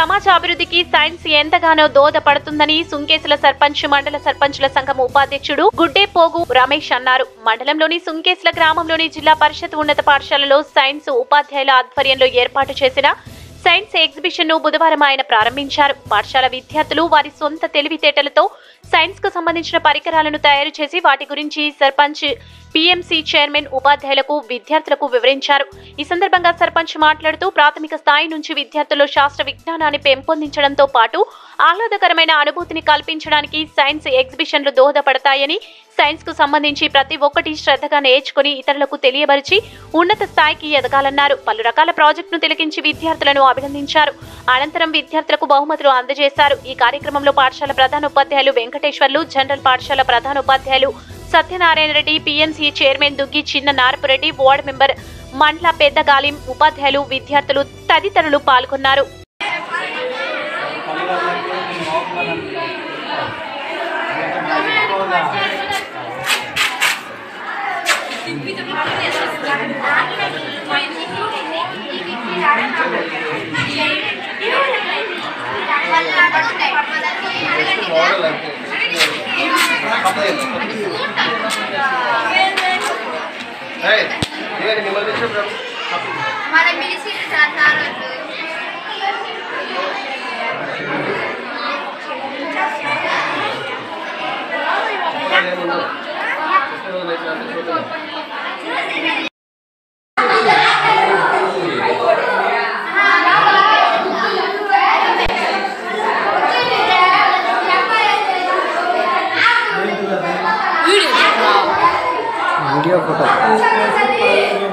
సమాజ అభివృద్ధికి సైన్స్ ఎంతగానో దోహదపడుతుందని సుంకేసుల సర్పంచ్ మండల సర్పంచుల సంఘం ఉపాధ్యక్షుడు గుడ్డే పోగు రమేష్ అన్నారు మండలంలోని సుంకేసుల గ్రామంలోని జిల్లా పరిషత్ ఉన్నత పాఠశాలలో సైన్స్ ఉపాధ్యాయుల ఆధ్వర్యంలో ఏర్పాటు చేసిన సైన్స్ ఎగ్జిబిషన్ ను బుధవారం ఆయన ప్రారంభించారు పాఠశాల విద్యార్థులు వారి సొంత తెలివితేటలతో సైన్స్ కు సంబంధించిన పరికరాలను తయారు చేసి వాటి గురించి సర్పంచ్ పిఎంసి చైర్మన్ ఉపాధ్యాయులకు విద్యార్థులకు వివరించారు ఈ సందర్భంగా సర్పంచ్ మాట్లాడుతూ ప్రాథమిక స్థాయి నుంచి విద్యార్థుల్లో శాస్త్ర విజ్ఞానాన్ని పెంపొందించడంతో పాటు ఆహ్లాదకరమైన అనుభూతిని కల్పించడానికి సైన్స్ ఎగ్జిబిషన్లు దోహదపడతాయని సైన్స్ కు సంబంధించి ప్రతి ఒక్కటి శ్రద్ధగా నేర్చుకుని ఇతరులకు తెలియపరిచి ఉన్నత స్థాయికి ఎదగాలన్నారు పలు రకాల ప్రాజెక్టును తిలకించి విద్యార్థులను అభినందించారు అనంతరం విద్యార్థులకు బహుమతులు అందజేశారు ఈ కార్యక్రమంలో పాఠశాల ప్రధానోపాధ్యాయులు వెంకటేశ్వర్లు జనరల్ పాఠశాల ప్రధానోపాధ్యాయులు Satyanarayana Reddy PMC chairman Duggi Chinna Narapureddy ward member Mandla పెద్దగాలిం ఉపాధ్యాయులు విద్యార్థులు తదితరులు పాల్గొన్నారు మన పిలిచి సార్ వీడియో ఫోటో